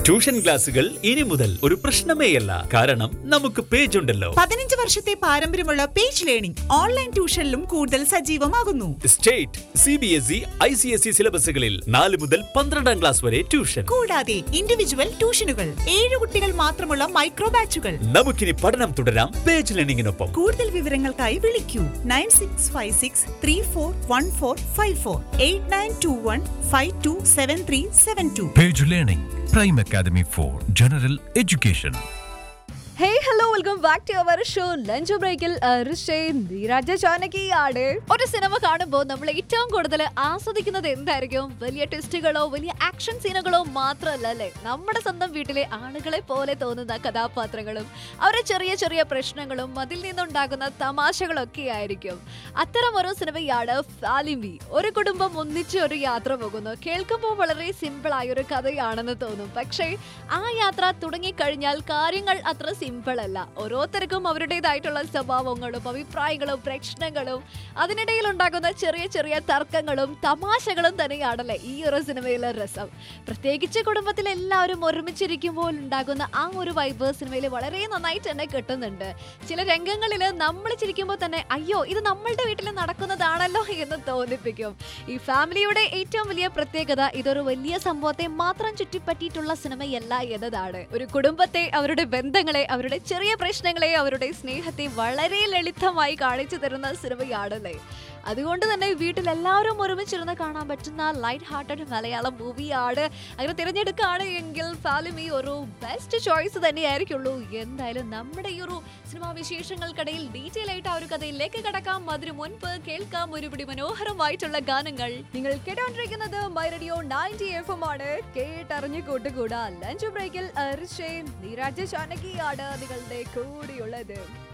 Tuition ക്ലാസുകൾ ഇനി മുതൽ ഒരു പ്രശ്നമേയല്ല കാരണം നമുക്ക് പേജ് ഉണ്ടല്ലോ പതിനഞ്ച് വർഷത്തെ പാരമ്പര്യമുള്ള പേജ് ലേണിംഗ് ഓൺലൈൻ ട്യൂഷനിലും കൂടുതൽ സജീവമാകുന്നു state C B S E I C S E സിലബസുകളിൽ നാല് മുതൽ പന്ത്രണ്ടാം ക്ലാസ് വരെ ട്യൂഷൻ കൂടാതെ ഇൻഡിവിജ്വൽ ട്യൂഷനുകൾ ഏഴ് കുട്ടികൾ മാത്രമുള്ള മൈക്രോ ബാച്ചുകൾ നമുക്കിനി പഠനം തുടരാം പേജ് ലേണിംഗിനൊപ്പം കൂടുതൽ വിവരങ്ങൾക്കായി വിളിക്കൂ nine six five six three four one four five four eight nine two one five two seven three seven two Page Learning, Prime Academy for General Education. Hey hello welcome back to our show lunch ബ്രേക്കിൽ നീരാജ ചാനകിയാണ് ഒരു cinema കാണുമ്പോൾ നമ്മൾ ഏറ്റവും കൂടുതൽ ആസ്വദിക്കുന്നത് എന്തായിരിക്കും വലിയ ട്വിസ്റ്റുകളോ വലിയ ആക്ഷൻ സീനുകളോ മാത്രമല്ല അല്ലേ നമ്മുടെ സ്വന്തം വീട്ടിലെ ആളുകളെ പോലെ തോന്നുന്ന കഥാപാത്രങ്ങളും അവരുടെ ചെറിയ ചെറിയ പ്രശ്നങ്ങളും അതിൽ നിന്നുണ്ടാകുന്ന തമാശകളൊക്കെ ആയിരിക്കും അത്തരം ഒരു സിനിമയാണ് ഫാലിമി ഒരു കുടുംബം ഒന്നിച്ച് ഒരു യാത്ര പോകുന്നു കേൾക്കുമ്പോൾ വളരെ സിമ്പിൾ ആയ ഒരു കഥയാണെന്ന് തോന്നും പക്ഷേ ആ യാത്ര തുടങ്ങിക്കഴിഞ്ഞാൽ കാര്യങ്ങൾ അത്ര സിമ്പിൾ അല്ല ഓരോരുത്തർക്കും അവരുടേതായിട്ടുള്ള സ്വഭാവങ്ങളും അഭിപ്രായങ്ങളും പ്രശ്നങ്ങളും അതിനിടയിൽ ഉണ്ടാകുന്ന ചെറിയ ചെറിയ തർക്കങ്ങളും തമാശകളും തന്നെയാണല്ലേ ഈ ഒരു സിനിമയിലെ രസം പ്രത്യേകിച്ച് കുടുംബത്തിൽ എല്ലാവരും ഒരുമിച്ചിരിക്കുമ്പോൾ ഉണ്ടാകുന്ന ആ ഒരു വൈബ് സിനിമയിൽ വളരെ നന്നായിട്ട് തന്നെ കിട്ടുന്നുണ്ട് ചില രംഗങ്ങളിൽ നമ്മൾ ചിരിക്കുമ്പോൾ തന്നെ അയ്യോ ഇത് നമ്മളുടെ വീട്ടിൽ നടക്കുന്നതാണല്ലോ എന്ന് തോന്നിപ്പിക്കും ഈ ഫാമിലിയുടെ ഏറ്റവും വലിയ പ്രത്യേകത ഇതൊരു വലിയ സംഭവത്തെ മാത്രം ചുറ്റിപ്പറ്റിയിട്ടുള്ള സിനിമയല്ല എന്നതാണ് ഒരു കുടുംബത്തെ അവരുടെ ബന്ധങ്ങളെ അവരുടെ ചെറിയ പ്രശ്നങ്ങളെ അവരുടെ സ്നേഹത്തെ വളരെ ലളിതമായി കാണിച്ചു തരുന്ന സിനിമയാണല്ലേ അതുകൊണ്ട് തന്നെ വീട്ടിൽ എല്ലാവരും ഒരുമിച്ചിരുന്ന് കാണാൻ പറ്റുന്ന ലൈറ്റ് ഹാർട്ടഡ് മലയാളം മൂവിയാണ് അങ്ങനെ തിരഞ്ഞെടുക്കുകയാണ് എങ്കിൽ ഫാലിമി ഒരു ബെസ്റ്റ് ചോയ്സ് തന്നെയായിരിക്കുള്ളൂ എന്തായാലും നമ്മുടെ ഈ ഒരു സിനിമാ വിശേഷങ്ങൾക്കിടയിൽ ഡീറ്റെയിൽ ആയിട്ട് ആ ഒരു കഥയിലേക്ക് കടക്കാം അതിനു മുൻപ് കേൾക്കാം ഒരുപിടി മനോഹരമായിട്ടുള്ള ഗാനങ്ങൾ നിങ്ങൾ കേട്ടോണ്ടിരിക്കുന്നത് my radio ninety F M ആണ് കേട്ടറിഞ്ഞു കൂട്ടുകൂടാ ലഞ്ച് ബ്രേക്കിൽ നീരാജ ചാനകിയാണ് നിങ്ങളുടെ കൂടെയുള്ളത്